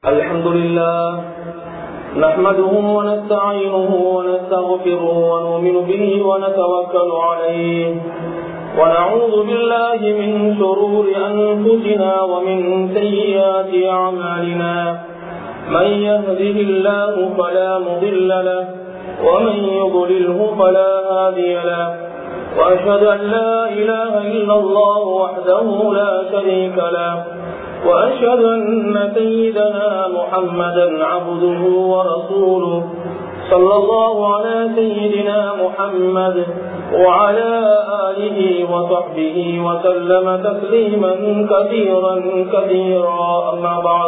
الحمد لله نحمده ونستعينه ونستغفره ونؤمن به ونتوكل عليه ونعوذ بالله من شرور أنفسنا ومن سيئات أعمالنا من يهده الله فلا مضل له ومن يضلله فلا هادي له وأشهد أن لا إله إلا الله وحده لا شريك له وأشهد أن سيدنا محمدا عبده ورسوله صلى الله على سيدنا محمد وعلى آله وصحبه وسلم تسليما كثيرا كثيرا أما بعد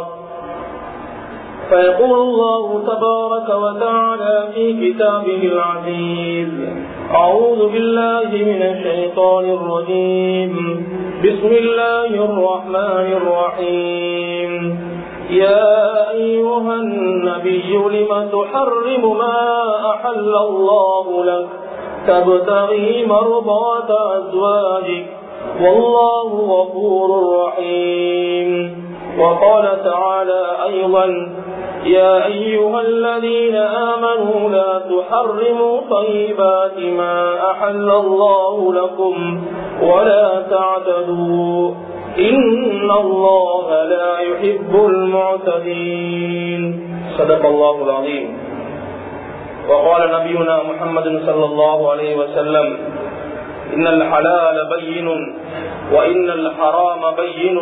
فيقول الله تبارك وتعالى في كتابه العزيز أعوذ بالله من الشيطان الرجيم بسم الله الرحمن الرحيم يا أيها النبي لم تحرم ما أحل الله لك تبتغي مرضات أزواجك والله غفور رحيم وقال تعالى أيضا يا أيها الذين آمنوا لا تحرموا طيبات ما أحل الله لكم ولا تعتدوا إن الله لا يحب المعتدين صدق الله العظيم وقال نبينا محمد صلى الله عليه وسلم إن الحلال بين وإن الحرام بين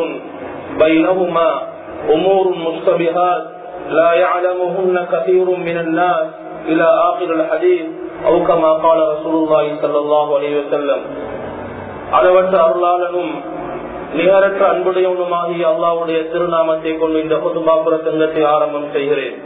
بينهما أمور مشتبهات لا يعلمهن كثير من الناس إلى آخر الحديث أو كما قال رسول الله صلى الله عليه وسلم அளவற்ற அருளாளனும் நிகரற்ற அன்புடையவனுமாகிய அல்லாவுடைய திருநாமத்தை கொண்டு இந்த பொதுமாப்புற சங்கத்தை ஆரம்பம் செய்கிறேன்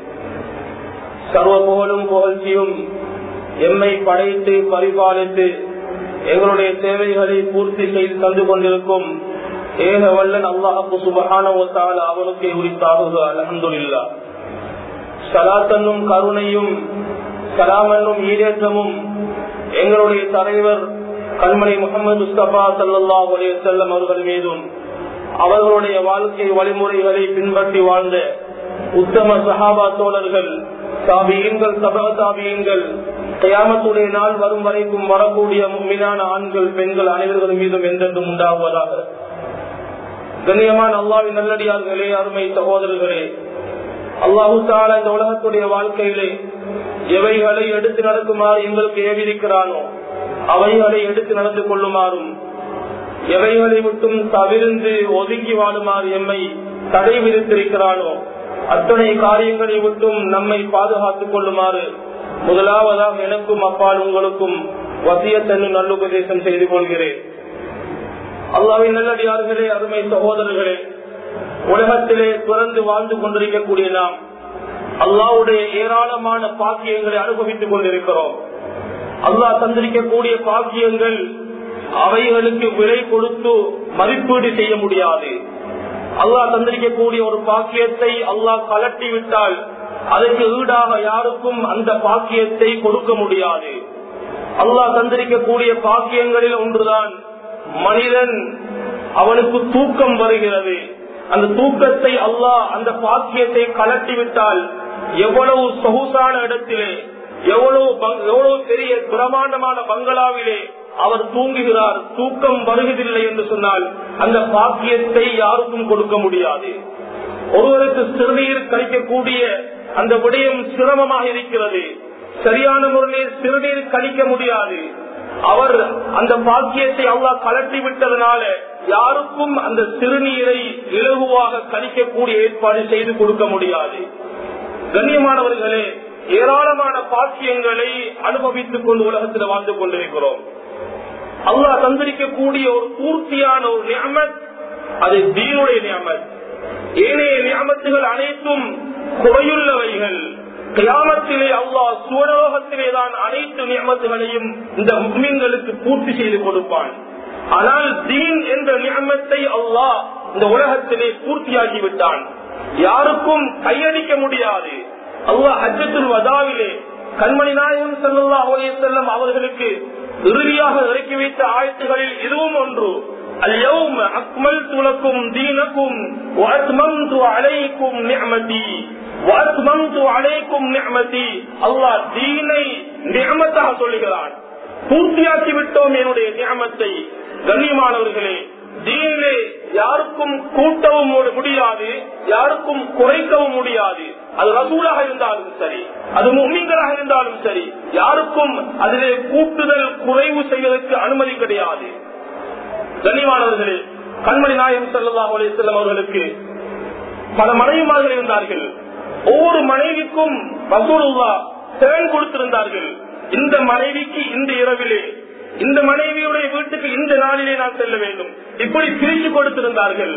சர்வ புகழும் புகழ்ச்சியும் எம்மை படைத்து பரிபாலித்து எங்களுடைய தேவைகளை பூர்த்தி செய்து தந்து கொண்டிருக்கும் ஏக வல்லன் அல்லாஹு சுபகான அவனுக்கு உரித்தாக அலமதுல்லா சலாத்தன்னும் கருணையும் சலாமன்னும் ஈரேற்றமும் எங்களுடைய தலைவர் கண்மணி முகமது முஸ்தபா சல்லா செல்லம் அவர்கள் மீதும் அவர்களுடைய வாழ்க்கை வழிமுறைகளை பின்பற்றி வாழ்ந்த உத்தம சஹாபா தோழர்கள் தாபியங்கள் சபக தாபியங்கள் கயாமத்துடைய நாள் வரும் வரைக்கும் வரக்கூடிய மீதான ஆண்கள் பெண்கள் அனைவர்கள் மீதும் என்றென்றும் உண்டாகுவதாக கண்ணியமான அல்லாவின் நல்லடியார்களே அருமை சகோதரர்களே அல்லாஹு தாலா இந்த உலகத்துடைய வாழ்க்கையிலே எவைகளை எடுத்து நடக்குமாறு எங்களுக்கு ஏவிருக்கிறானோ அவைகளை எடுத்து நடந்து கொள்ளுமாறும் எவைகளை விட்டும் தவிர்ந்து ஒதுங்கி வாழுமாறு எம்மை தடை விதித்திருக்கிறானோ அத்தனை காரியங்களை விட்டும் நம்மை பாதுகாத்துக் கொள்ளுமாறு முதலாவதாக எனக்கும் அப்பால் உங்களுக்கும் வசியத்தன்னு நல்லுபதேசம் செய்து கொள்கிறேன் அல்லாவின் நல்லடியார்களே அருமை சகோதரர்களே உலகத்திலே துறந்து வாழ்ந்து கொண்டிருக்கக்கூடிய நாம் அல்லாவுடைய ஏராளமான பாக்கியங்களை அனுபவித்துக் கொண்டிருக்கிறோம் அல்லாஹ் தந்திருக்கக்கூடிய பாக்கியங்கள் அவைகளுக்கு விலை கொடுத்து மதிப்பீடு செய்ய முடியாது அல்லாஹ் தந்திருக்கக்கூடிய ஒரு பாக்கியத்தை அல்லாஹ் கலட்டி விட்டால் அதற்கு ஈடாக யாருக்கும் அந்த பாக்கியத்தை கொடுக்க முடியாது அல்லாஹ் தந்திருக்கக்கூடிய பாக்கியங்களில் ஒன்றுதான் மனிதன் அவனுக்கு தூக்கம் வருகிறது அந்த தூக்கத்தை அல்லாஹ் அந்த பாக்கியத்தை கலட்டி விட்டால் எவ்வளவு சொகுசான இடத்திலே எவ்வளவு எவ்வளவு பெரிய பிரமாண்டமான பங்களாவிலே அவர் தூங்குகிறார் தூக்கம் வருவதில்லை என்று சொன்னால் அந்த பாக்கியத்தை யாருக்கும் கொடுக்க முடியாது ஒருவருக்கு சிறுநீர் கழிக்கக்கூடிய அந்த விடயம் சிரமமாக இருக்கிறது சரியான முறையில் சிறுநீர் கழிக்க முடியாது அவர் அந்த பாக்கியத்தை அவ்வளா கலட்டி விட்டதனால யாருக்கும் அந்த சிறுநீரை இலகுவாக கழிக்கக்கூடிய ஏற்பாடு செய்து கொடுக்க முடியாது கண்ணியமானவர்களே ஏராளமான பாக்கியங்களை அனுபவித்துக் கொண்டு உலகத்தில் வாழ்ந்து கொண்டிருக்கிறோம் அல்லா தந்திரிக்கக்கூடிய ஒரு பூர்த்தியான ஒரு நியமத் அது தீனுடைய நியமத் ஏனைய நியமத்துகள் அனைத்தும் குறையுள்ளவைகள் கிராமத்திலே அல்லா சுவரோகத்திலே தான் அனைத்து நியமத்துகளையும் இந்த முஸ்லிம்களுக்கு பூர்த்தி செய்து கொடுப்பான் ஆனால் தீன் என்ற நியமத்தை அல்லாஹ் இந்த உலகத்திலே பூர்த்தியாகி விட்டான் யாருக்கும் கையடிக்க முடியாது அல்லாஹ் ஹஜ்ஜத்துல் வதாவிலே கண்மணி நாயகம் செல்லா செல்லம் அவர்களுக்கு இறுதியாக இறக்கி வைத்த ஆயத்துகளில் இதுவும் ஒன்று اليوم أكملت لكم دينكم وأتممت عليكم نعمتي وأتممت عليكم نعمتي الله ديனை நியமத்தாக சொல்லுகிறான் பூர்த்தியாக்கி விட்டோம் என்னுடைய நியமத்தை கண்ணியமானவர்களே தீனிலே யாருக்கும் கூட்டவும் முடியாது யாருக்கும் குறைக்கவும் முடியாது அது ரசூலாக இருந்தாலும் சரி அது மும்மிங்களாக இருந்தாலும் சரி யாருக்கும் அதிலே கூட்டுதல் குறைவு செய்வதற்கு அனுமதி கிடையாது கண்ணியமானவர்களே கண்மணி நாயகம் செல்லல்லாஹ் அலிசல்லம் அவர்களுக்கு பல மனைவிமார்கள் இருந்தார்கள் ஒவ்வொரு மனைவிக்கும் ரசூலுல்லா திறன் கொடுத்திருந்தார்கள் இந்த மனைவிக்கு இந்த இரவிலே இந்த மனைவியுடைய வீட்டுக்கு இந்த நாளிலே நான் செல்ல வேண்டும் இப்படி பிரித்து கொடுத்திருந்தார்கள்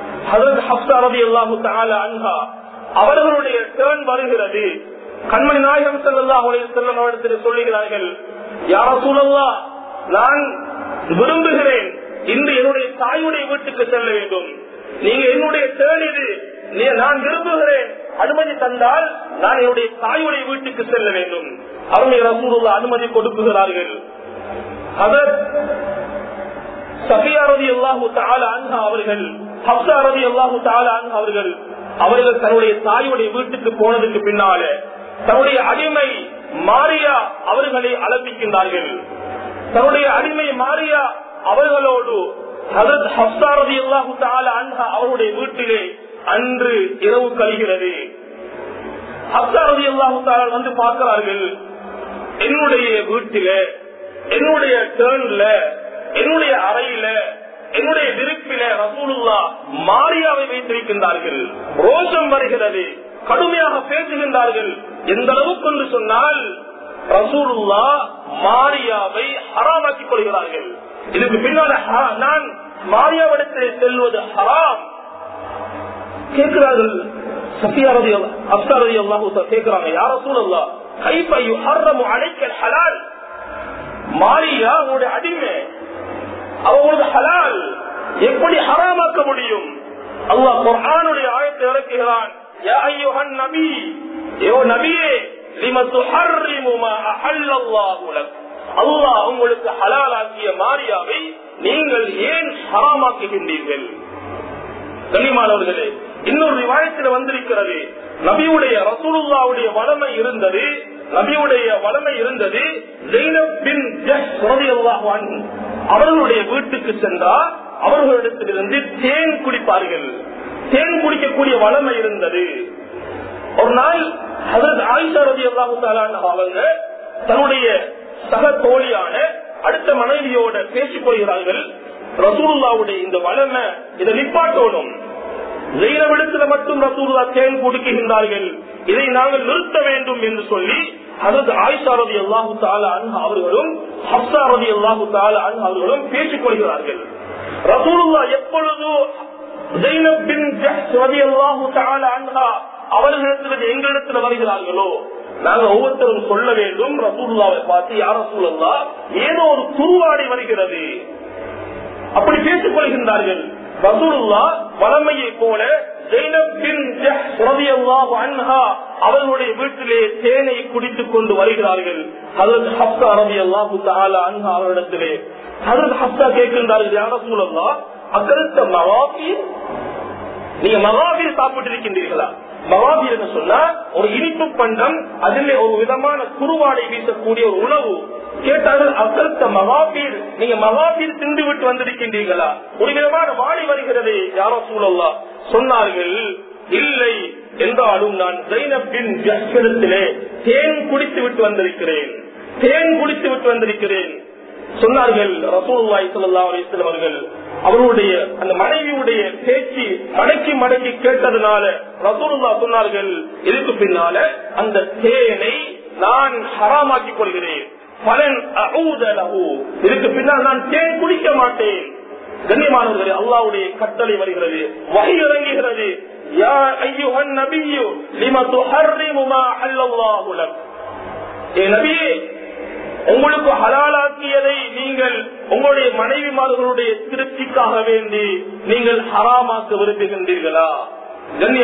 அவர்களுடைய டேர்ன் வருகிறது கண்மணி நாயகம் செல்லல்லா அவருடைய செல்லும் அவரிடத்தில் சொல்லுகிறார்கள் யார சூழல்லா நான் விரும்புகிறேன் இன்று என்னுடைய தாயுடைய வீட்டுக்கு செல்ல வேண்டும் நீங்க என்னுடைய டேர்ன் இது நான் விரும்புகிறேன் அனுமதி தந்தால் நான் என்னுடைய தாயுடைய வீட்டுக்கு செல்ல வேண்டும் அவங்க ரசூலுல்லா அனுமதி கொடுக்குகிறார்கள் அவர் சஃபியாரதி அல்லாஹு தாலா அன்ஹா அவர்கள் ஹப்சாரதி அல்லாஹு தாலா அன்ஹா அவர்கள் அவர்கள் தன்னுடைய தாயுடைய வீட்டுக்கு போனதுக்கு பின்னால தன்னுடைய அடிமை மாரியா அவர்களை அலப்பிக்கின்றார்கள் தன்னுடைய அடிமை மாரியா அவர்களோடு ஹப்சாரதி அல்லாஹு தாலா அன்ஹா அவருடைய வீட்டிலே அன்று இரவு கழிகிறது ஹப்சாரதி அல்லாஹு தாலா வந்து பார்க்கிறார்கள் என்னுடைய வீட்டில என்னுடைய டேர்ன்ல என்னுடைய அறையில என்னுடைய விருப்பில ரசூலுல்லா மாரியாவை வைத்திருக்கின்றார்கள் ரோஷம் வருகிறது கடுமையாக பேசுகின்றார்கள் எந்த அளவுக்கு என்று சொன்னால் ரசூலுல்லா மாரியாவை ஹராமாக்கிக் கொள்கிறார்கள் இதுக்கு பின்னால நான் மாரியாவிடத்திலே செல்வது ஹராம் கேட்கிறார்கள் சஃபியாரதி அப்சாரதி அல்லாஹூ கேட்கிறாங்க யார சூழல்லா கைப்பையு ஹர்ரமு அழைக்கல் ஹலால் மாரியா உங்களுடைய அடிமை அவங்களது ஹலால் எப்படி ஹராமாக்க முடியும் அல்லாஹ் குர்ஆனுடைய ஆயத்தை இறக்குகிறான் யா அய்யுஹன் நபி ஏ நபியே லிம துஹர்ரிமு மா அஹல்லல்லாஹு லக் அல்லாஹ் உங்களுக்கு ஹலாலாக்கிய மாரியாவை நீங்கள் ஏன் ஹராமாக்குகின்றீர்கள் கண்ணியமானவர்களே இன்னொரு விவாயத்தில் வந்திருக்கிறது நபியுடைய ரசூலுல்லாவுடைய வளமை இருந்தது நபியுடைய வளமை இருந்தது அவர்களுடைய வீட்டுக்கு சென்றால் அவர்களிடத்திலிருந்து தேன் குடிப்பார்கள் தேன் குடிக்கக்கூடிய வளமை இருந்தது ஒரு நாள் அதற்கு ஆயிஷா ரதி அல்லாஹு அவங்க தன்னுடைய சக தோழியான அடுத்த மனைவியோட பேசிக் கொள்கிறார்கள் ரசூலுல்லாவுடைய இந்த வளமை இதை நிப்பாட்டோனும் ஜெயினவிடத்துல மட்டும் ரசூல்லா தேன் கொடுக்கின்றார்கள் இதை நாங்கள் நிறுத்த வேண்டும் என்று சொல்லி அதற்கு ஆயிஷா ரதி அல்லாஹு தாலா அவர்களும் ஹப்சா ரதி அல்லாஹு தாலா அவர்களும் பேசிக் கொள்கிறார்கள் ரசூலுல்லா எப்பொழுது அவர்களிடத்தில் எங்களிடத்தில் வருகிறார்களோ நாங்க ஒவ்வொருத்தரும் சொல்ல வேண்டும் ரசூல்லாவை பார்த்து யார் ரசூலல்லா ஏதோ ஒரு துருவாடி வருகிறது அப்படி பேசிக் கொள்கின்றார்கள் ரசூலுல்லா வளமையை போல அவர்களுடைய வீட்டிலே தேனை குடித்துக் கொண்டு வருகிறார்கள் அதற்கு ஹப்தா ரவி அல்லாஹு அன்ஹா அவரிடத்திலே அதற்கு ஹப்தா கேட்கின்றார்கள் யார சூழல்லா அக்கருத்த மவாபீர் நீங்க மகாவீர் சாப்பிட்டு இருக்கின்றீர்களா மகாவீர் என்று சொன்னா ஒரு இனிப்பு பண்டம் அதிலே ஒரு விதமான குருவாடை வீசக்கூடிய ஒரு உணவு கேட்டார்கள் அக்கருத்த மகாபீர் நீங்க மகாபீர் தின்று விட்டு வந்திருக்கின்றீர்களா ஒரு விதமான வாடி வருகிறது யாரோ சூழல்லா சொன்னார்கள் இல்லை என்றாலும் நான் ஜைனப்பின் ஜஸ்கரத்திலே தேன் குடித்து விட்டு வந்திருக்கிறேன் தேன் குடித்து விட்டு வந்திருக்கிறேன் சொன்னார்கள் ரசூல்லாய் சல்லா அலிஸ்லம் அவர்கள் அவருடைய அந்த மனைவியுடைய பேச்சு மடக்கி மடக்கி கேட்டதுனால ரசூலுல்லா சொன்னார்கள் இதுக்கு பின்னால அந்த தேனை நான் ஹராமாக்கிக் கொள்கிறேன் பலன் இதுக்கு பின்னால் நான் தேன் குடிக்க மாட்டேன் கண்ணியமானவர்களே அல்லாவுடைய கட்டளை வருகிறது வகை இறங்குகிறது யா ஐயுஹன் நபியு லிம துஹர்ரிமு மா அஹல்லல்லாஹு லக் ஏ நபியே உங்களுக்கு ஹலாலாக்கியதை நீங்கள் உங்களுடைய மனைவிமார்களுடைய திருப்திக்காக வேண்டி நீங்கள் ஹராமாக்க விரும்புகின்றீர்களா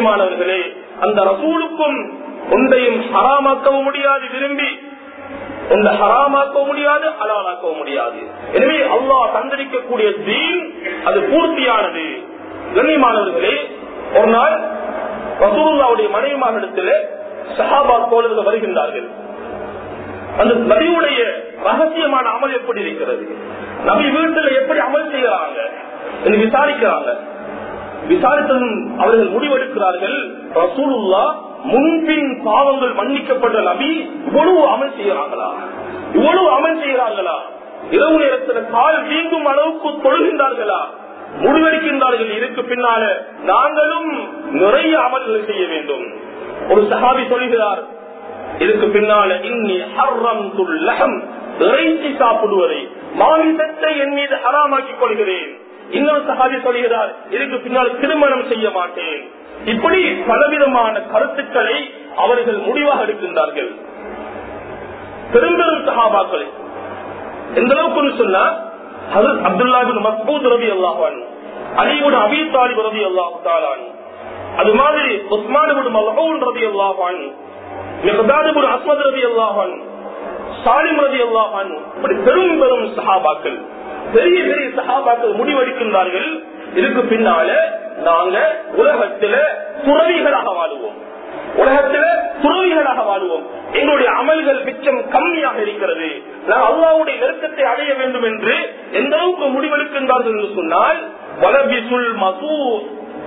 கண்ணியமானவர்களே அந்த ரசூலுக்கும் ஒன்றையும் ஹராமாக்கவும் முடியாது விரும்பி ஒன்று ஹராமாக்கவும் முடியாது ஹலாலாக்கவும் முடியாது எனவே அல்லாஹ் தந்திரிக்கக்கூடிய தீன் அது பூர்த்தியானது கண்ணியமானவர்களே ஒரு நாள் ரசூலுல்லாவுடைய மனைவிமாரிடத்தில் சஹாபா தோழர்கள் வருகின்றார்கள் அந்த நபியுடைய ரகசியமான அமல் எப்படி இருக்கிறது நபி வீட்டுல எப்படி அமல் செய்யறாங்க என்று விசாரிக்கிறாங்க விசாரித்ததும் அவர்கள் முடிவெடுக்கிறார்கள் ரசூலுல்லா முன்பின் பாவங்கள் மன்னிக்கப்பட்ட நபி இவ்வளவு அமல் செய்யறாங்களா இவ்வளவு அமல் செய்யறாங்களா இரவு நேரத்தில் கால் வீங்கும் அளவுக்கு தொழுகின்றார்களா முடிவெடுக்கின்றார்கள் இதுக்கு பின்னால நாங்களும் நிறைய அமல்கள் செய்ய வேண்டும் ஒரு சஹாபி சொல்கிறார் இதுக்கு பின்னால இன்னி ஹர்ரம் துல்லகம் இறைச்சி சாப்பிடுவதை மாமிசத்தை என் மீது ஹராமாக்கிக் கொள்கிறேன் இன்னொரு சகாதி சொல்கிறார் இதுக்கு பின்னால் திருமணம் செய்ய மாட்டேன் இப்படி பலவிதமான கருத்துக்களை அவர்கள் முடிவாக எடுக்கின்றார்கள் பெரும்பெரும் சகாபாக்களை எந்த அளவுக்கு சொன்னா அப்துல்லாபின் மஸ்பூத் ரவி அல்லாஹான் அலிவுட அபி தாலிப் ரவி அல்லாஹு தாலான் அது மாதிரி உஸ்மானிபுடு மலகூன் ரவி அல்லாஹான் மிகதாதிபுடு அஸ்மத் ரவி அல்லாஹான் சாலிம் ரவி அல்லாஹான் இப்படி பெரும் பெரும் சஹாபாக்கள் பெரிய பெரிய சகாபாக்கள் முடிவெடுக்கின்றார்கள் இதுக்கு பின்னால நாங்க உலகத்தில துறவிகளாக வாழுவோம் உலகத்தில துறவிகளாக வாழுவோம் எங்களுடைய அமல்கள் மிச்சம் கம்மியாக இருக்கிறது நான் அல்லாவுடைய நெருக்கத்தை அடைய வேண்டும் என்று எந்த அளவுக்கு முடிவெடுக்கின்றார்கள் என்று சொன்னால் வலபிசுல் மசூர்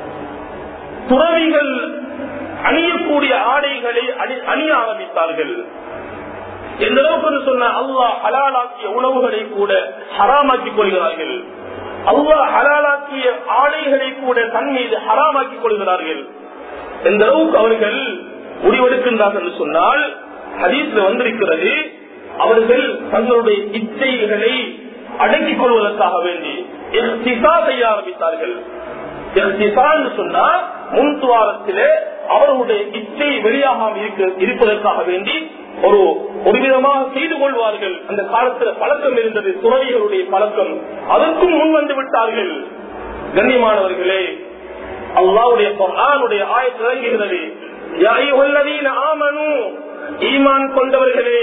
துறவிகள் அணியக்கூடிய ஆடைகளை அணிய ஆரம்பித்தார்கள் எந்த அளவுக்கு சொன்ன அல்லாஹ் ஹலாலாக்கிய உணவுகளை கூட ஹராமாக்கிக் கொள்கிறார்கள் அல்லாஹ் ஹலாலாக்கிய ஆடைகளை கூட தன் மீது ஹராமாக்கிக் கொள்கிறார்கள் எந்த அளவுக்கு அவர்கள் முடிவெடுக்கின்றார்கள் என்று சொன்னால் ஹதீஸ்ல வந்திருக்கிறது அவர்கள் தங்களுடைய இச்சைகளை அடக்கிக் கொள்வதற்காக வேண்டி செய்ய ஆரம்பித்தார்கள் சொன்னா முன் துவாரத்திலே அவர்களுடைய இச்சை வெளியாகாமல் இருப்பதற்காக வேண்டி ஒரு ஒரு விதமாக செய்து கொள்வார்கள் அந்த காலத்துல பழக்கம் இருந்தது துறவிகளுடைய பழக்கம் அதற்கும் முன் வந்து விட்டார்கள் கண்ணியமானவர்களே அல்லாவுடைய பொருளானுடைய ஆயத்து இறங்குகிறது ஆமனு ஈமான் கொண்டவர்களே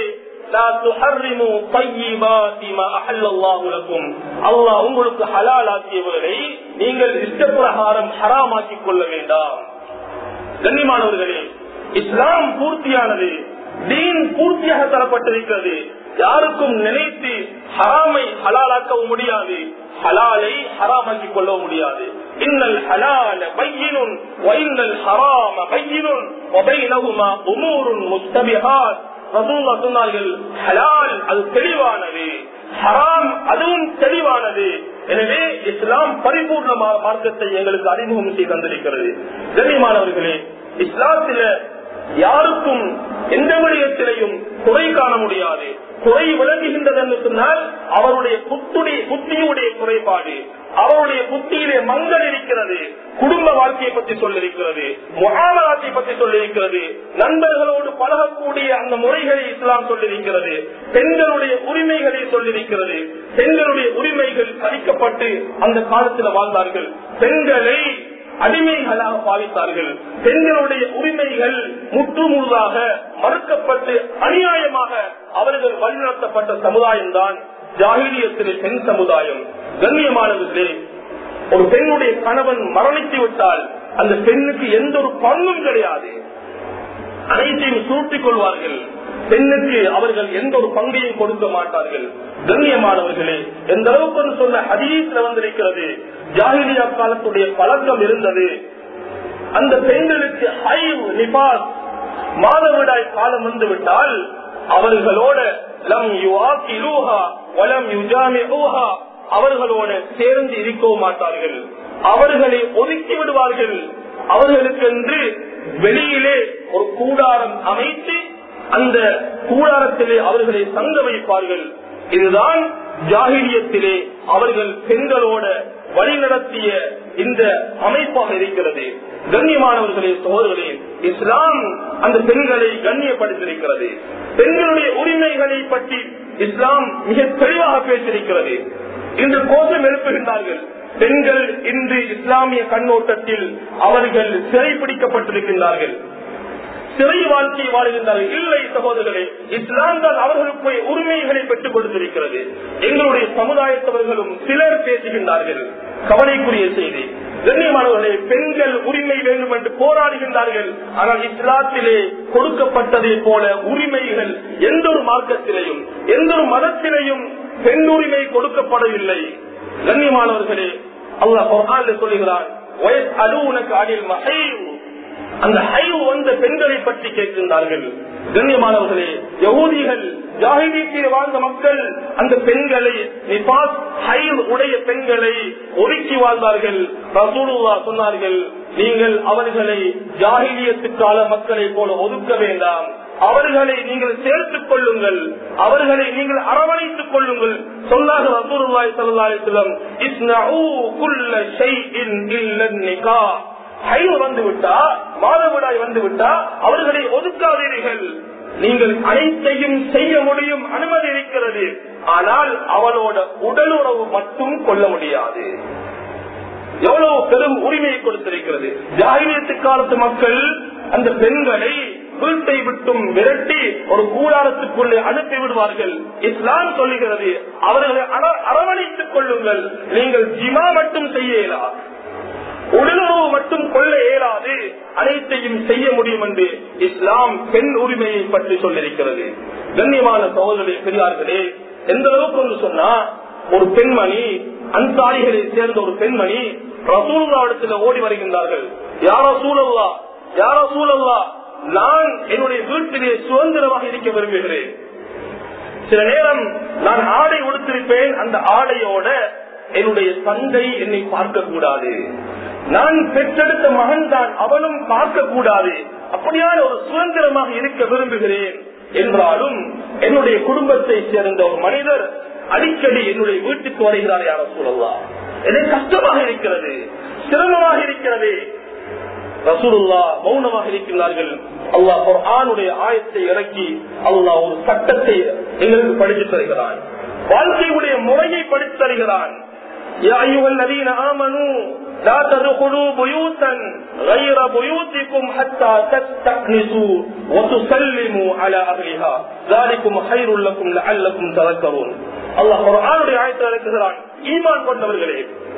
அல்லாஹ் உங்களுக்கு ஹலால் ஆக்கியவர்களை நீங்கள் இஷ்டப்பிரகாரம் ஹராமாக்கிக் கொள்ள வேண்டாம் கண்ணியமானவர்களே இஸ்லாம் பூர்த்தியானது தீன் பூர்த்தியாக தரப்பட்டிருக்கிறது யாருக்கும் நினைத்து ஹராமை ஹலாலாக்கவும் முடியாது ஹலாலை ஹராமாக்கி கொள்ளவும் முடியாது இன்னல் ஹலால பையினும் வைந்தல் ஹராம பையினும் ஒபைனகுமா உமூருன் முஸ்தபிஹாத் ரசூல்லா சொன்னார்கள் ஹலால் அது தெளிவானது ஹராம் அதுவும் தெளிவானது எனவே இஸ்லாம் பரிபூர்ணமான மார்க்கத்தை எங்களுக்கு அறிமுகம் செய்து தந்திருக்கிறது கண்ணியமானவர்களே இஸ்லாத்தில யாருக்கும் எந்த விடயத்திலையும் குறை காண முடியாது குறை விளங்குகின்றது என்று சொன்னால் அவருடைய புத்துடைய புத்தியுடைய குறைபாடு அவருடைய புத்தியிலே மங்கள் இருக்கிறது குடும்ப வாழ்க்கையை பற்றி சொல்லிருக்கிறது முகாமலாத்தை பற்றி சொல்லிருக்கிறது நண்பர்களோடு பழகக்கூடிய அந்த முறைகளை இஸ்லாம் சொல்லிருக்கிறது பெண்களுடைய உரிமைகளை சொல்லிருக்கிறது பெண்களுடைய உரிமைகள் பறிக்கப்பட்டு அந்த காலத்தில் வாழ்ந்தார்கள் பெண்களை அடிமைகளாக பாவித்தார்கள் பெண்களுடைய உரிமைகள் முற்றுமுழுதாக மறுக்கப்பட்டு அநியாயமாக அவர்கள் வழிநடத்தப்பட்ட சமுதாயம் தான் ஜாகிரியத்திலே பெண் சமுதாயம் கண்ணியமானவர்களே ஒரு பெண்ணுடைய கணவன் மரணித்து விட்டால் அந்த பெண்ணுக்கு எந்த ஒரு பங்கும் கிடையாது அனைத்தையும் சூட்டிக் கொள்வார்கள் பெண்ணுக்கு அவர்கள் எந்த ஒரு பங்கையும் கொடுக்க மாட்டார்கள் கண்ணியமானவர்களே எந்த அளவுக்கு சொன்ன ஹதீஸ்ல வந்திருக்கிறது ஜாகிரியா காலத்துடைய பழக்கம் இருந்தது அந்த பெண்களுக்கு ஹைவ் நிபாஸ் மாதவிடாய் காலம் வந்து விட்டால் அவர்களோட லம் யுஆக்கிலூஹா வலம் யுஜாமிஊஹா அவர்களோட சேர்ந்து இருக்கவும் மாட்டார்கள் அவர்களை ஒதுக்கி விடுவார்கள் அவர்களுக்கு என்று வெளியிலே ஒரு கூடாரம் அமைத்து அந்த கூடாரத்திலே அவர்களை தங்க வைப்பார்கள் இதுதான் ஜாகிரியத்திலே அவர்கள் பெண்களோட வழிநடத்திய இந்த அமைப்பாக இருக்கிறது கண்ணியமானவர்களே சோதர்களே இஸ்லாம் அந்த பெண்களை கண்ணியப்படுத்தியிருக்கிறது பெண்களுடைய உரிமைகளை பற்றி இஸ்லாம் மிக தெளிவாக பேசியிருக்கிறது இன்று கோஷம் எழுப்புகின்றார்கள் பெண்கள் இன்று இஸ்லாமிய கண்ணோட்டத்தில் அவர்கள் சிறைப்பிடிக்கப்பட்டிருக்கின்றார்கள் சிறை வாழ்க்கை வாழ்கின்றார்கள் இல்லை சகோதரர்களே இஸ்லாம் தான் அவர்களுக்கு உரிமைகளை பெற்றுக் கொடுத்திருக்கிறது எங்களுடைய சமுதாயத்தவர்களும் சிலர் பேசுகின்றார்கள் கவலைக்குரிய செய்தி கண்ணியமானவர்களே பெண்கள் உரிமை வேண்டும் என்று போராடுகின்றார்கள் ஆனால் இஸ்லாத்திலே கொடுக்கப்பட்டதை போல உரிமைகள் எந்த ஒரு மார்க்கத்திலையும் எந்த ஒரு மதத்திலையும் பெண் உரிமை கொடுக்கப்படவில்லை கண்ணியமானவர்களே அல்லாஹ் குர்ஆன்ல சொல்லுகிறான் வயஸ் அலுவனக்கு அடில் மஹைவ் அந்த ஹைவ் வந்த பெண்களை பற்றி கேட்கின்றார்கள் கண்ணியமானவர்களே யகூதிகள் ஜாகிதீத்தில் வாழ்ந்த மக்கள் அந்த பெண்களை நிபாஸ் ஹைவ் உடைய பெண்களை ஒதுக்கி வாழ்ந்தார்கள் ரசூலுல்லா சொன்னார்கள் நீங்கள் அவர்களை ஜாகிலியத்து கால மக்களை போல ஒதுக்க வேண்டாம் அவர்களை நீங்கள் சேர்த்துக் கொள்ளுங்கள் அவர்களை நீங்கள் அரவணைத்துக் கொள்ளுங்கள் சொன்னார்கள் ரசூலுல்லாஹி ஸல்லல்லாஹு அலைஹி வஸல்லம் இஸ்னஉ குல்ல ஷைஇன் இல்ல நிகாஹ் ஹைவு வந்து விட்டா மாதவிடாய் வந்து விட்டா அவர்களை ஒதுக்காதீர்கள் நீங்கள் அனைத்தையும் செய்ய முடியும் அனுமதி இருக்கிறது ஆனால் அவளோட உடலுறவு மட்டும் கொள்ள முடியாது எவ்வளவு பெரும் உரிமையை கொடுத்திருக்கிறது ஜாகிரியத்து காலத்து மக்கள் அந்த பெண்களை வீட்டை விட்டும் விரட்டி ஒரு கூடாரத்துக்குள்ளே அனுப்பி விடுவார்கள் இஸ்லாம் சொல்லுகிறது அவர்களை அர- அரவணைத்துக் கொள்ளுங்கள் நீங்கள் ஜிமா மட்டும் செய்யலா உடலுறவு மட்டும் கொள்ள இயலாது அனைத்தையும் செய்ய முடியும் என்று இஸ்லாம் பெண் உரிமையை பற்றி சொல்லியிருக்கிறது கண்ணியமான சகோதரர்களே பெரியார்களே எந்த அளவுக்கு ஒன்று சொன்னா ஒரு பெண்மணி அன்சாரிகளை சேர்ந்த ஒரு பெண்மணி ரசூல்லாவிடத்துல ஓடி வருகின்றார்கள் யார சூழல்லா யார சூழல்லா நான் என்னுடைய வீட்டிலே சுதந்திரமாக இருக்க விரும்புகிறேன் சில நேரம் நான் ஆடை உடுத்திருப்பேன் அந்த ஆடையோட என்னுடைய தந்தை என்னை பார்க்க கூடாது நான் பெற்றெடுத்த மகன் தான் அவனும் பார்க்க கூடாது அப்படியான ஒரு சுதந்திரமாக இருக்க விரும்புகிறேன் என்றாலும் என்னுடைய குடும்பத்தை சேர்ந்த ஒரு மனிதர் அடிக்கடி என்னுடைய வீட்டுக்கு வருகிறார் யார சொல்லலாம் எனக்கு கஷ்டமாக இருக்கிறது சிரமமாக இருக்கிறது ரசூலுல்லா மௌனமாக இருக்கின்றார்கள் அல்லாஹ் குர்ஆனுடைய ஆயத்தை இறக்கி அல்லாஹ் ஒரு சட்டத்தை எங்களுக்கு படித்து தருகிறான் வாழ்க்கையுடைய முறையை படித்து தருகிறான் يا أيها الذين آمنوا لا تدخلوا بيوتا غير بيوتكم حتى تستأنسوا وتسلموا على أهلها ذلكم خير لكم لعلكم تذكرون الله قرآن ஆயத்தை இறக்குகிறான் ஈமான் கொண்டவர்களே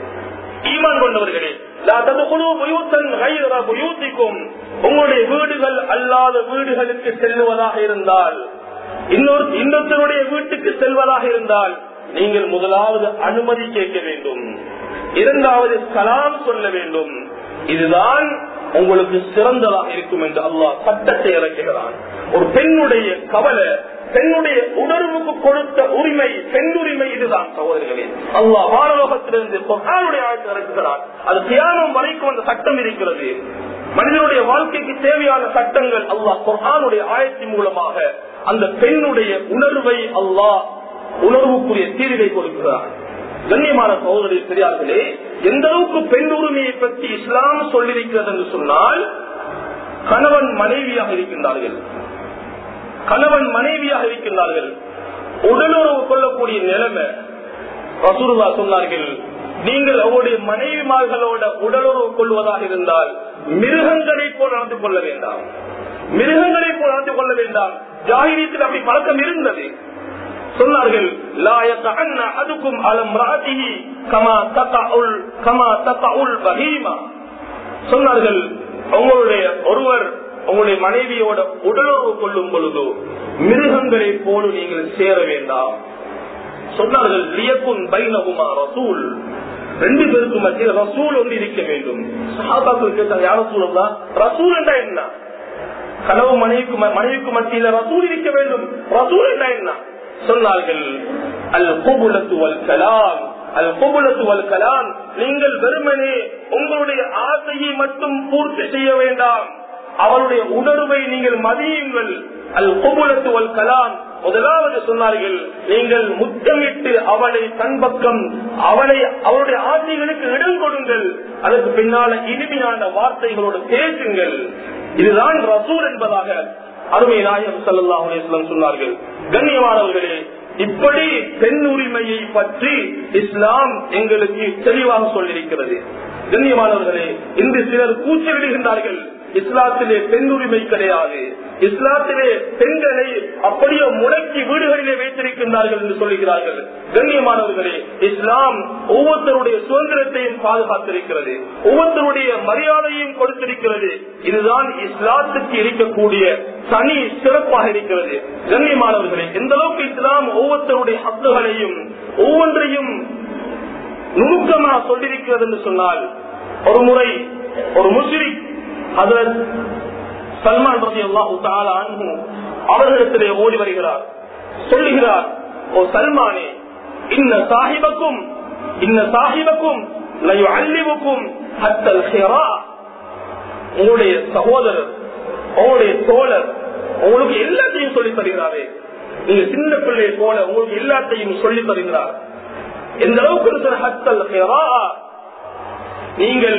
ஈமான் கொண்டவர்களே லா ததுகுலு புயூத்தன் கைர புயூத்திக்கும் உங்களுடைய வீடுகள் அல்லாத வீடுகளுக்கு செல்லுவதாக இருந்தால் இன்னொரு இன்னொருத்தருடைய வீட்டுக்கு செல்வதாக இருந்தால் நீங்கள் முதலாவது அனுமதி கேட்க வேண்டும் இரண்டாவது கலாம் சொல்ல வேண்டும் இதுதான் உங்களுக்கு சிறந்ததாக இருக்கும் என்று அல்லாஹ் சட்டத்தை இறக்குகிறான் ஒரு பெண்ணுடைய கவலை பெண்ணுடைய உணர்வுக்கு கொடுத்த உரிமை பெண் உரிமை இதுதான் சகோதரர்களே அல்லாஹ் வானலோகத்திலிருந்து பொருளுடைய ஆயத்தை இறக்குகிறான் அது தியானம் வரைக்கும் அந்த சட்டம் இருக்கிறது மனிதனுடைய வாழ்க்கைக்கு தேவையான சட்டங்கள் அல்லாஹ் குர்ஆனுடைய ஆயத்தின் மூலமாக அந்த பெண்ணுடைய உணர்வை அல்லாஹ் உணர்வுக்குரிய தீர்வை கொடுக்கிறார் கண்ணியமான சகோதரி பெரியார்களே எந்த அளவுக்கு பெண் உரிமையை பற்றி இஸ்லாம் சொல்லியிருக்கிறது என்று சொன்னால் கணவன் மனைவியாக இருக்கின்றார்கள் கணவன் மனைவியாக இருக்கின்றார்கள் உடலுறவு கொள்ளக்கூடிய நிலைமை ரசூலுல்லா சொன்னார்கள் நீங்கள் அவருடைய மனைவிமார்களோட உடலுறவு கொள்வதாக இருந்தால் மிருகங்களை போல் நடந்து கொள்ள வேண்டாம் மிருகங்களை போல் நடந்து கொள்ள வேண்டாம் ஜாகிரியத்தில் அப்படி பழக்கம் இருந்தது சொன்னார்கள் "லா யத்தஅன்ன அஹதுக்கும் அலா இம்ராஅத்திஹி கமா தத்தஉல் கமா தத்தஉல் பஹீமா." சொன்னார்கள் உங்களுடைய ஒருவர் உங்களுடைய மனைவியோட உடலுறவு கொள்ளும் பொழுது மிருகங்களை போல நீங்கள் சேர வேண்டாம் சொன்னார்கள் லியக்குன் பைனகுமா ரசூல் ரெண்டு பேருக்கு மத்தியில் ரசூல் ஒன்று இருக்க வேண்டும் சஹாபாக்கள் கேட்டாங்க யார் ரசூல் தான் ரசூல் என்றா என்ன கனவு மனைவிக்கு ம- மனைவிக்கு மத்தியில ரசூல் இருக்க வேண்டும் ரசூல் என்றா என்ன சொன்னார்கள் அல் குபுலத்து வல் கலாம் அல் குபுலத்து வல் கலாம் நீங்கள் வெறுமனே உங்களுடைய ஆசையை மட்டும் பூர்த்தி செய்ய வேண்டாம் அவருடைய உணர்வை நீங்கள் மதியுங்கள் அல் குபுலத்து வல் கலாம் முதலாவது சொன்னார்கள் நீங்கள் முத்தமிட்டு அவளை தன் பக்கம் அவளை அவருடைய ஆசைகளுக்கு இடம் கொடுங்கள் அதற்கு பின்னால இனிமையான வார்த்தைகளோடு பேசுங்கள் இதுதான் ரசூல் என்பதாக அருமை நாயகம் ஸல்லல்லாஹு அலைஹி வஸல்லம் சொன்னார்கள் கண்ணியமானவர்களே இப்படி பெண் உரிமையை பற்றி இஸ்லாம் எங்களுக்கு தெளிவாக சொல்லியிருக்கிறது கண்ணியமானவர்களே இன்று சிலர் கூச்சலிடுகின்றார்கள் இஸ்லாத்திலே பெண் உரிமை கிடையாது இஸ்லாத்திலே பெண்களை அப்படியே முடக்கி வீடுகளிலே வைத்திருக்கின்றார்கள் என்று சொல்லுகிறார்கள் கண்ணியமானவர்களே இஸ்லாம் ஒவ்வொருத்தருடைய சுதந்திரத்தையும் பாதுகாத்திருக்கிறது ஒவ்வொருத்தருடைய மரியாதையும் கொடுத்திருக்கிறது இதுதான் இஸ்லாத்துக்கு இருக்கக்கூடிய தனி சிறப்பாக இருக்கிறது கண்ணியமானவர்களே எந்த அளவுக்கு இஸ்லாம் ஒவ்வொருத்தருடைய ஹக்குகளையும் ஒவ்வொன்றையும் நுணுக்கமாக சொல்லியிருக்கிறது என்று சொன்னால் ஒரு முறை ஒரு முஸ்லிம் அதில் சல்மான் ரதி அல்லாஹு அன்பு அவர்களிடத்திலே ஓடி வருகிறார் சொல்லுகிறார் ஓ சல்மானே இன்ன சாஹிபக்கும் இன்ன சாஹிபக்கும் அல்லிவுக்கும் ஹத்தல் ஹிரா உங்களுடைய சகோதரர் உங்களுடைய தோழர் உங்களுக்கு எல்லாத்தையும் சொல்லி தருகிறாரே நீங்க சின்ன பிள்ளை போல உங்களுக்கு எல்லாத்தையும் சொல்லி தருகிறார் எந்த அளவுக்கு இருக்கிற ஹத்தல் ஹிரா நீங்கள்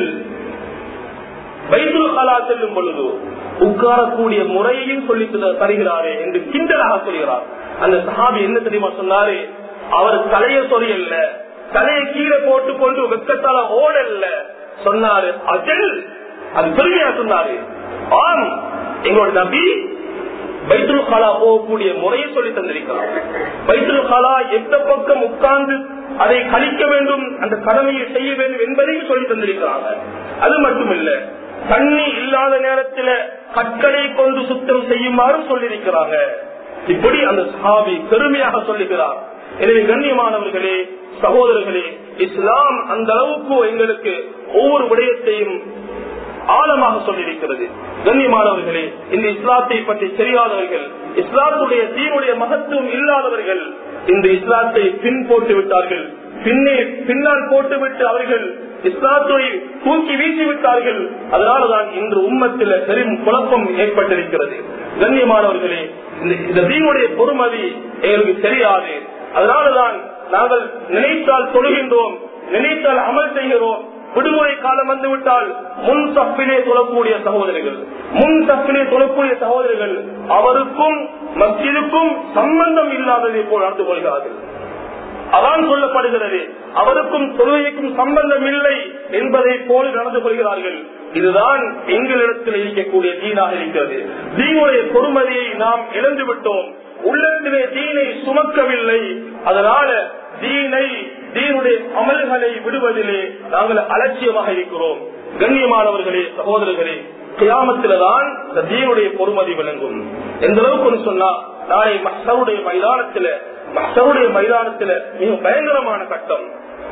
வைத்துல் கலா செல்லும் பொழுது உட்காரக்கூடிய முறையையும் சொல்லி தருகிறாரே என்று கிண்டலாக சொல்கிறார் அந்த சஹாபி என்ன தெரியுமா சொன்னாரு அவர் தலைய சொரியல்ல தலையை கீழே போட்டு கொண்டு வெக்கத்தால ஓடல்ல சொன்னாரு அஜல் அது பெருமையா சொன்னாரு ஆம் எங்களோட நபி பைத்துல் காலா போகக்கூடிய முறையை சொல்லி தந்திருக்கிறார் பைத்துல் காலா எந்த பக்கம் உட்கார்ந்து அதை கழிக்க வேண்டும் அந்த கடமையை செய்ய வேண்டும் என்பதையும் சொல்லி தந்திருக்கிறாங்க அது மட்டுமில்ல தண்ணி இல்லாத நேரத்தில் கற்களை கொண்டு சுத்தம் செய்யுமாறு சொல்லியிருக்கிறாங்க இப்படி அந்த சாவி பெருமையாக சொல்லுகிறார் எனவே கண்ணியமானவர்களே சகோதரர்களே இஸ்லாம் அந்த அளவுக்கு எங்களுக்கு ஒவ்வொரு விடயத்தையும் ஆழமாக சொல்லியிருக்கிறது கண்ணியமானவர்களே இந்த இஸ்லாத்தை பற்றி தெரியாதவர்கள் இஸ்லாத்துடைய தீனுடைய மகத்துவம் இல்லாதவர்கள் இந்த இஸ்லாத்தை பின் போட்டு விட்டார்கள் பின்னே பின்னால் போட்டுவிட்டு அவர்கள் இஸ்லாத்தை தூக்கி வீசி விட்டார்கள் அதனாலதான் இன்று உம்மத்தில் பெரும் குழப்பம் ஏற்பட்டிருக்கிறது கண்ணியமானவர்களே இந்த தீனுடைய பொறுமதி எங்களுக்கு தெரியாது அதனாலதான் நாங்கள் நினைத்தால் தொழுகின்றோம் நினைத்தால் அமல் செய்கிறோம் விடுமுறை காலம் வந்துவிட்டால் முன் தப்பிலே தொழக்கூடிய சகோதரிகள் முன் தப்பிலே தொழக்கூடிய சகோதரிகள் அவருக்கும் மத்தியிற்கும் சம்பந்தம் இல்லாததை போல் நடந்து கொள்கிறார்கள் அதான் சொல்லப்படுகிறது அவருக்கும் தொழுகைக்கும் சம்பந்தம் இல்லை என்பதை போல நடந்து கொள்கிறார்கள் இதுதான் எங்களிடத்தில் இருக்கக்கூடிய தீனாக இருக்கிறது தீனுடைய பொறுமதியை நாம் இழந்து விட்டோம் உள்ளத்திலே தீனை சுமக்கவில்லை அதனால தீனை தீனுடைய அமல்களை விடுவதிலே நாங்கள் அலட்சியமாக இருக்கிறோம் கண்ணியமானவர்களே சகோதரர்களே கியாமத்தில்தான் இந்த தீனுடைய பொறுமதி விளங்கும் எந்த அளவுக்கு சொன்னா நாளை மற்றவுடைய மைதானத்துல மற்றவுடைய மைதானத்துல மிக பயங்கரமான கட்டம்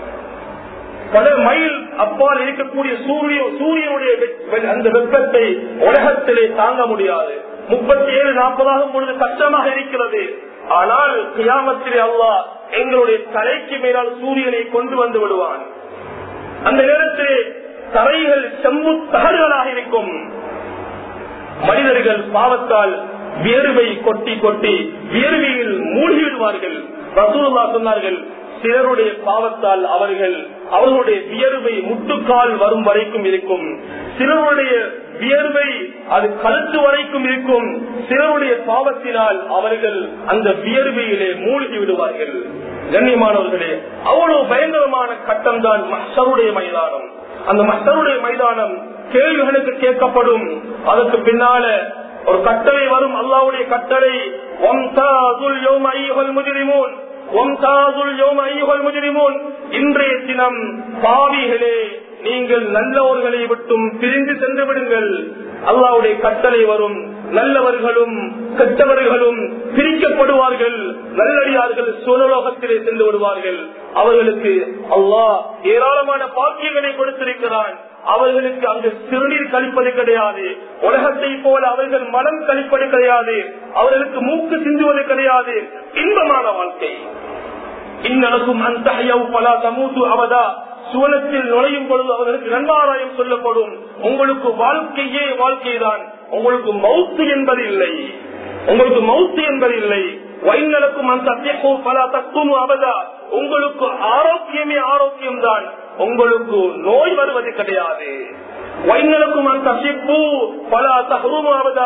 பல மைல் அப்பால் இருக்கக்கூடிய சூரிய சூரியனுடைய அந்த வெப்பத்தை உலகத்திலே தாங்க முடியாது முப்பத்தி ஏழு நாற்பதாகும் பொழுது கஷ்டமாக இருக்கிறது ஆனால் கியாமத்திலே அல்லா எங்களுடைய தலைக்கு மேலால் சூரியனை கொண்டு வந்து விடுவான் அந்த நேரத்திலே தரைகள் செம்பு தகடுகளாக இருக்கும் மனிதர்கள் பாவத்தால் வியர்வை கொட்டி கொட்டி வியர்வையில் மூழ்கி விடுவார்கள் ரசூல்லா சொன்னார்கள் சிலருடைய பாவத்தால் அவர்கள் அவர்களுடைய வியர்வை முட்டுக்கால் வரும் வரைக்கும் இருக்கும் சிலருடைய வியர்வை அது கழுத்து வரைக்கும் இருக்கும் சிலருடைய பாவத்தினால் அவர்கள் அந்த வியர்வையிலே மூழ்கி விடுவார்கள் கண்ணியமானவர்களே அவ்வளவு பயங்கரமான கட்டம் தான் மஷருடைய மைதானம் அந்த மஷருடைய மைதானம் கேள்விகளுக்கு கேட்கப்படும் அதற்கு பின்னால ஒரு கட்டளை வரும் அல்லாவுடைய கட்டளை இன்றைய தினம் பாவிகளே நீங்கள் நல்லவர்களை விட்டும் பிரிந்து சென்று விடுங்கள் அல்லாவுடைய கட்டளை வரும் நல்லவர்களும் கெட்டவர்களும் பிரிக்கப்படுவார்கள் நல்லடியார்கள் சுவலோகத்திலே சென்று விடுவார்கள் அவர்களுக்கு அல்லாஹ் ஏராளமான பாக்கியங்களை கொடுத்திருக்கிறான் அவர்களுக்கு அங்கு சிறுநீர் கழிப்பது கிடையாது உலகத்தை போல அவர்கள் மனம் கழிப்பது கிடையாது அவர்களுக்கு மூக்கு சிந்துவது கிடையாது இன்பமான வாழ்க்கை இன்னலக்கும் அந்த பல சமூத்து அவதா சுவனத்தில் நுழையும் பொழுது அவர்களுக்கு நன்மாராயம் சொல்லப்படும் உங்களுக்கு வாழ்க்கையே வாழ்க்கைதான் உங்களுக்கு மவுத்து என்பது இல்லை உங்களுக்கு மவுத்து என்பது இல்லை வைநலக்கும் அந்த பல தத்துவம் அவதா உங்களுக்கு ஆரோக்கியமே ஆரோக்கியம் தான் உங்களுக்கு நோய் வருவது கிடையாது வைநலக்கும் அந்த சிப்பு பல தகுமாவதா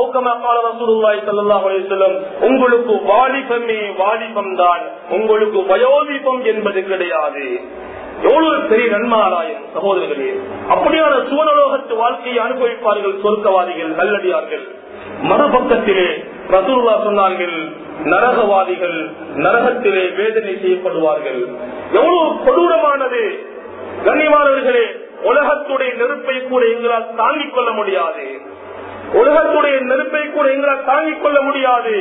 உங்களுக்கு வாலிபமே வாலிபம் தான் உங்களுக்கு வயோதிபம் என்பது கிடையாது எவ்வளவு பெரிய நன்மாராயம் சகோதரர்களே அப்படியான சுவனலோகத்து வாழ்க்கையை அனுபவிப்பார்கள் சொர்க்கவாதிகள் நல்லடியார்கள் மறுபக்கத்திலே ரசூல்லா சொன்னார்கள் நரகவாதிகள் நரகத்திலே வேதனை செய்யப்படுவார்கள் எவ்வளவு கொடூரமானது கண்ணியமானவர்களே உலகத்துடைய நெருப்பை கூட எங்களால் தாங்கிக் கொள்ள முடியாது உலகத்துடைய நெருப்பை கூட எங்களால் தாங்கிக் கொள்ள முடியாது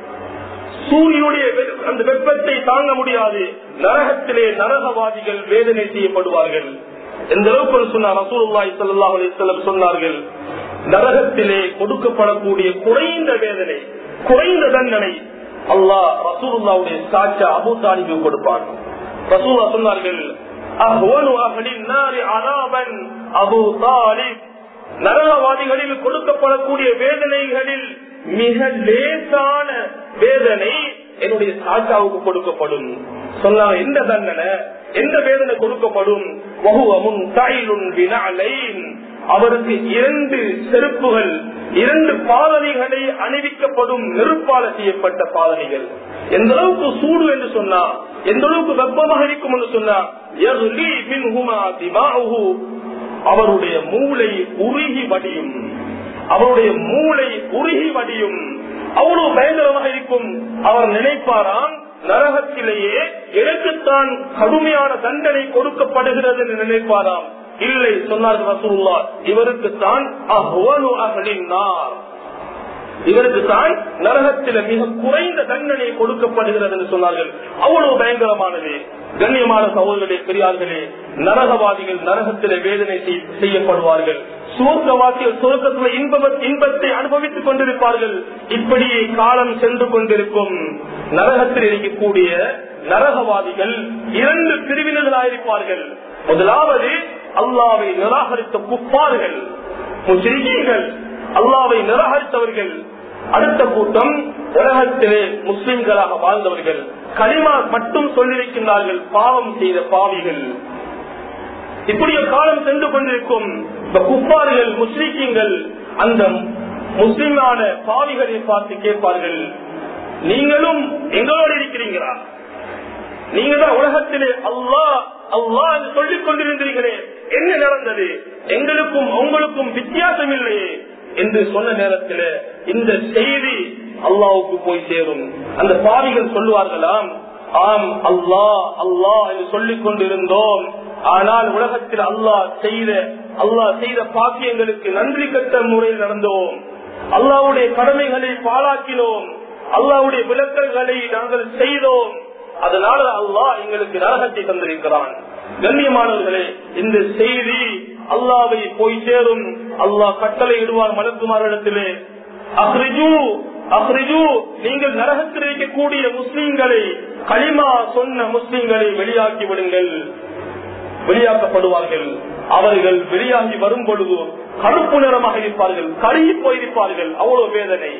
சூரியனுடைய வெ- அந்த வெப்பத்தை தாங்க முடியாது நரகத்திலே நரகவாதிகள் வேதனை செய்யப்படுவார்கள் எந்த அளவுக்கு சொன்னார் ரசூலுல்லாஹி ஸல்லல்லாஹு அலைஹி வஸல்லம் சொன்னார்கள் நரகத்திலே கொடுக்கப்படக்கூடிய குறைந்த வேதனை குறைந்த தண்டனை அல்லாஹ் ரசூலுல்லாவுடைய சாட்சா அபூ தாலிபு கொடுப்பான் ரசூல்லா சொன்னார்கள் அஹ்வனு அஹ்லின் நாரி அதாபன் அபூ தாலிப் நரகவாதிகளில் கொடுக்கப்படக்கூடிய வேதனைகளில் மிக லேசான வேதனை என்னுடைய சாச்சாவுக்கு கொடுக்கப்படும் சொன்னாங்க எந்த தண்டனை எந்த வேதனை கொடுக்கப்படும் வகுவமும் தாயிலுன் வினாலைன் அவருக்கு இரண்டு செருப்புகள் இரண்டு பாதனைகளை அணிவிக்கப்படும் நெருப்பால செய்யப்பட்ட பாதனைகள் எந்த அளவுக்கு சூடு என்று சொன்னா எந்த அளவுக்கு வெப்பமாக இருக்கும் என்று சொன்னா யகுலி மின்ஹுமா திமாஉஹு அவருடைய மூளை உருகி வடியும் அவருடைய மூளை உருகி வடியும் அவ்வளவு பயங்கரமாக இருக்கும் அவர் நினைப்பாராம் நரகத்திலேயே எனக்குத்தான் கடுமையான தண்டனை கொடுக்கப்படுகிறது என்று நினைப்பாராம் இல்லை சொன்னார்கள் ரசூல்லா இவருக்குத்தான் அஹ்வனு அஹ்லின் நார் இவருக்கு தான் நரகத்தில மிக குறைந்த தண்டனை கொடுக்கப்படுகிறது என்று சொன்னார்கள் அவ்வளவு பயங்கரமானது கண்ணியமான சகோதரர்களே பெரியார்களே நரகவாதிகள் நரகத்தில வேதனை செய்- செய்யப்படுவார்கள் சுவர்க்கவாசிகள் சுவர்க்கத்தில் இன்ப இன்பத்தை அனுபவித்துக் கொண்டிருப்பார்கள் இப்படியே காலம் சென்று கொண்டிருக்கும் நரகத்தில் இருக்கக்கூடிய நரகவாதிகள் இரண்டு பிரிவினர்களாயிருப்பார்கள் முதலாவது அல்லாவை நிராகரித்த குப்பார்கள் முஸ்லிம்கள் அல்லாவை நிராகரித்தவர்கள் அடுத்த கூட்டம் உலகத்திலே முஸ்லிம்களாக வாழ்ந்தவர்கள் களிமா மட்டும் சொல்லியிருக்கின்றார்கள் பாவம் செய்த பாவிகள் இப்படி ஒரு காலம் சென்று கொண்டிருக்கும் இந்த குப்பார்கள் முஸ்லிம்கள் அந்த முஸ்லிமான பாவிகளை பார்த்து கேட்பார்கள் நீங்களும் எங்களோடு இருக்கிறீங்களா நீங்க தான் உலகத்திலே அல்லாஹ் அல்லாஹ் என்று சொல்லிக் கொண்டிருந்தீர்களே என்ன நடந்தது எங்களுக்கும் உங்களுக்கும் வித்தியாசம் இல்லையே என்று சொன்ன நேரத்தில் இந்த செய்தி அல்லாவுக்கு போய் சேரும் அந்த பாவிகள் சொல்லுவார்களாம் ஆம் அல்லாஹ் அல்லாஹ் என்று சொல்லிக் கொண்டிருந்தோம் ஆனால் உலகத்தில் அல்லாஹ் செய்த அல்லாஹ் செய்த பாக்கியங்களுக்கு நன்றி கட்ட முறையில் நடந்தோம் அல்லாவுடைய கடமைகளை பாழாக்கினோம் அல்லாவுடைய விளக்கல்களை நாங்கள் செய்தோம் அதனால அல்லாஹ் எங்களுக்கு நரகத்தை தந்திருக்கிறான் கண்ணியமானவர்களே இந்த செய்தி அல்லாவை போய் சேரும் அல்லாஹ் கட்டளை இடுவார் மலக்குமாரிடத்திலே அஹ்ரிஜு அஹ்ரிஜு நீங்கள் நரகத்தில் இருக்கக்கூடிய முஸ்லிம்களை களிமா சொன்ன முஸ்லிம்களை வெளியாக்கி விடுங்கள் வெளியாக்கப்படுவார்கள் அவர்கள் வெளியாகி வரும் பொழுது கருப்பு நிறமாக இருப்பார்கள் கருகி போயிருப்பார்கள் அவ்வளவு வேதனை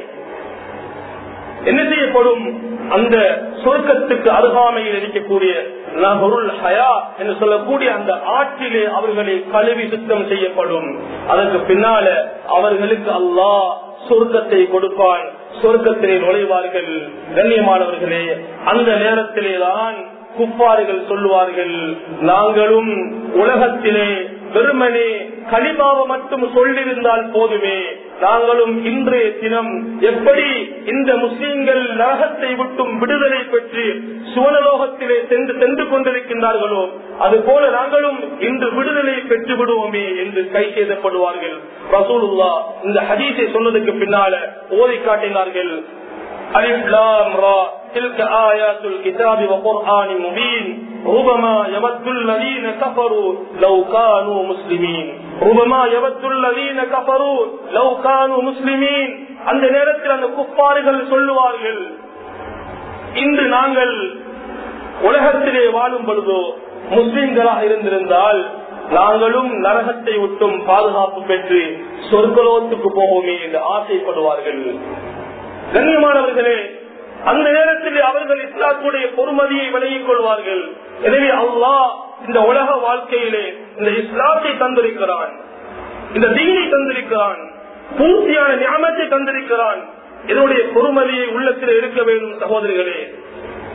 என்ன செய்யப்படும் அந்த சொர்க்கத்துக்கு அருகாமையில் இருக்கக்கூடிய நகருல் ஹயா என்று சொல்லக்கூடிய அந்த ஆற்றிலே அவர்களை கழுவி சுத்தம் செய்யப்படும் அதற்கு பின்னால அவர்களுக்கு அல்லாஹ் சொர்க்கத்தை கொடுப்பான் சொர்க்கத்திலே நுழைவார்கள் கண்ணியமானவர்களே அந்த நேரத்திலேதான் குப்பாறுகள் சொல்லுவார்கள் நாங்களும் உலகத்திலே வெறுமனே கலிமாவை மட்டும் சொல்லியிருந்தால் போதுமே நாங்களும் இன்றைய தினம் எப்படி இந்த முஸ்லீம்கள் நரகத்தை விட்டும் விடுதலை பெற்று சுவனலோகத்திலே சென்று சென்று கொண்டிருக்கின்றார்களோ அது போல நாங்களும் இன்று விடுதலை பெற்று விடுவோமே என்று கை செய்தப்படுவார்கள் ரசூலுல்லா இந்த ஹதீஸை சொன்னதுக்கு பின்னால ஓதி காட்டினார்கள் ألف لام را تلك آيات الكتاب وقرآن مبين ربما يود الذين كفروا لو كانوا مسلمين ربما يود الذين كفروا لو كانوا مسلمين அந்த நேரத்தில் அந்த குப்பாறுகள் சொல்லுவார்கள் இன்று நாங்கள் உலகத்திலே வாழும் பொழுதோ முஸ்லிம்களாக இருந்திருந்தால் நாங்களும் நரகத்தை விட்டும் பாதுகாப்பு பெற்று சொர்க்கலோத்துக்கு போவோமே என்று ஆசைப்படுவார்கள் கண்ணியமானவர்களே அந்த நேரத்தில் அவர்கள் இஸ்லாத்துடைய பொறுமதியை விலகிக் கொள்வார்கள் எனவே அல்லாஹ் இந்த உலக வாழ்க்கையிலே இந்த இஸ்லாத்தை தந்திருக்கிறான் இந்த தீனை தந்திருக்கிறான் பூர்த்தியான ஞாபகத்தை தந்திருக்கிறான் இதனுடைய பொறுமதியை உள்ளத்தில் இருக்க வேண்டும் சகோதரிகளே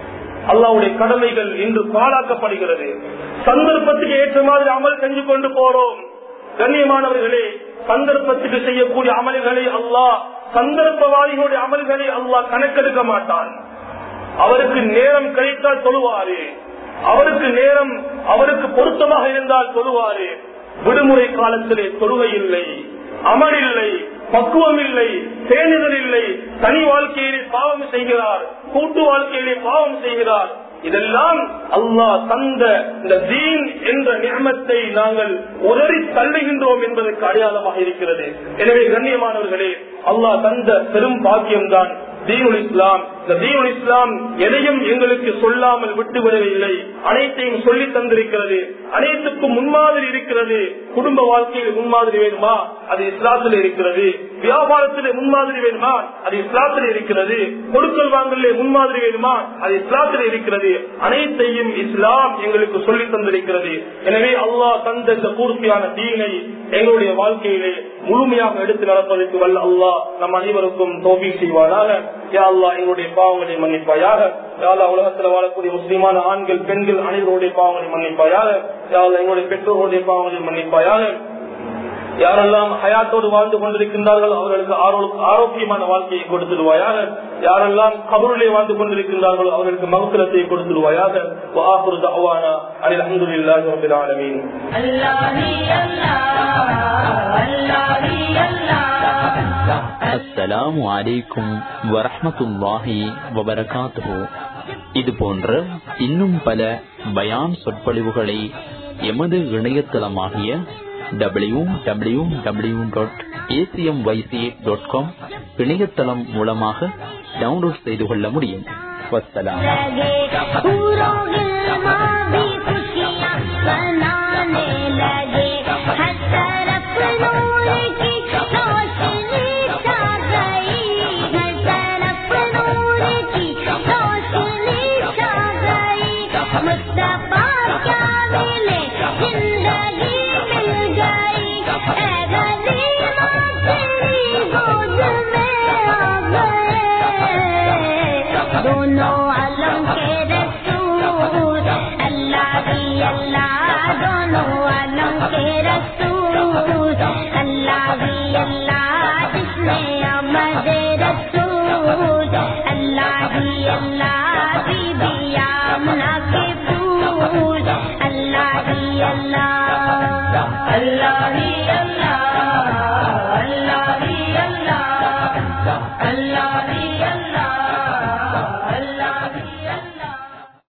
அல்லாவுடைய கடமைகள் இன்று பாழாக்கப்படுகிறது சந்தர்ப்பத்துக்கு ஏற்ற மாதிரி அமல் செஞ்சு கொண்டு போறோம் கண்ணியமானவர்களே சந்தர்ப்பத்துக்கு செய்யக்கூடிய அமல்களை அல்லாஹ் சந்தர்ப்பவாதிகளுடைய அமல்களை அல்லாஹ் கணக்கெடுக்க மாட்டான் அவருக்கு நேரம் கிடைத்தால் சொல்லுவாரு அவருக்கு நேரம் அவருக்கு பொருத்தமாக இருந்தால் சொல்லுவாரு விடுமுறை காலத்திலே தொழுகை இல்லை அமல் இல்லை பக்குவம் இல்லை பேணுதல் இல்லை தனி வாழ்க்கையிலே பாவம் செய்கிறார் கூட்டு வாழ்க்கையிலே பாவம் செய்கிறார் இதெல்லாம் அல்லாஹ் தந்த இந்த தீன் என்ற நியமத்தை நாங்கள் உதறி தள்ளுகின்றோம் என்பதற்கு அடையாளமாக இருக்கிறது எனவே கண்ணியமானவர்களே அல்லாஹ் தந்த பெரும் பாக்கியம்தான் தீனுல் இஸ்லாம் இந்த தீனுல் இஸ்லாம் எதையும் எங்களுக்கு சொல்லாமல் விட்டுவிடவில்லை அனைத்தையும் சொல்லி தந்திருக்கிறது அனைத்துக்கும் முன்மாதிரி இருக்கிறது குடும்ப வாழ்க்கையில் முன்மாதிரி வேணுமா அது இஸ்லாத்தில் இருக்கிறது வியாபாரத்திலே முன்மாதிரி வேணுமா அது இஸ்லாத்தில் இருக்கிறது கொடுக்கல் வாங்கலே முன்மாதிரி வேணுமா அது இஸ்லாத்தில் இருக்கிறது அனைத்தையும் இஸ்லாம் எங்களுக்கு சொல்லி தந்திருக்கிறது எனவே அல்லாஹ் தந்த இந்த பூர்த்தியான தீனை எங்களுடைய வாழ்க்கையிலே முழுமையாக எடுத்து நடப்பதற்கு வல்ல அல்லாஹ் நம் அனைவருக்கும் தோல்வி செய்வானாக யா அல்லாஹ் எங்களுடைய பாவங்களை மன்னிப்பாயாக யா அல்லாஹ் உலகத்தில் வாழக்கூடிய முஸ்லிமான ஆண்கள் பெண்கள் அனைவருடைய பாவங்களை மன்னிப்பாயாக யா அல்லாஹ் எங்களுடைய பெற்றோருடைய பாவங்களை மன்னிப்பாயாக யாரெல்லாம் ஹயாத்தோடு வாழ்ந்து கொண்டிருக்கின்றார்கள் அவர்களுக்கு ஆரோக்கியமான வாழ்க்கையை கொடுத்துடுவாயாக யாரெல்லாம் கபருளே வாழ்ந்து கொண்டிருக்கின்றார்களோ அவர்களுக்கு மகசுரத்தை கொடுத்துடுவாயாக அனில் அஹமதுல்லாஹி ரபில் ஆலமீன் அஸ்ஸலாமு அலைக்கும் வரஹமத்துல்லாஹி வபரகாத்துஹு இது போன்ற இன்னும் பல பயான் சொற்பொழிவுகளை எமது இணையதளமாகிய W W W dot ACM YC dot com இணையதளம் மூலமாக டவுன்லோட் செய்து கொள்ள முடியும் வசலாம் दोनों आलम के रसूल अल्लाह की अल्लाह दोनों आलम के रसूल अल्लाह की अल्लाह जिसने अमद रसूल अल्लाह की अल्लाह बीबी आमना के फूल अल्लाह की अल्लाह अल्लाह ही अल्लाह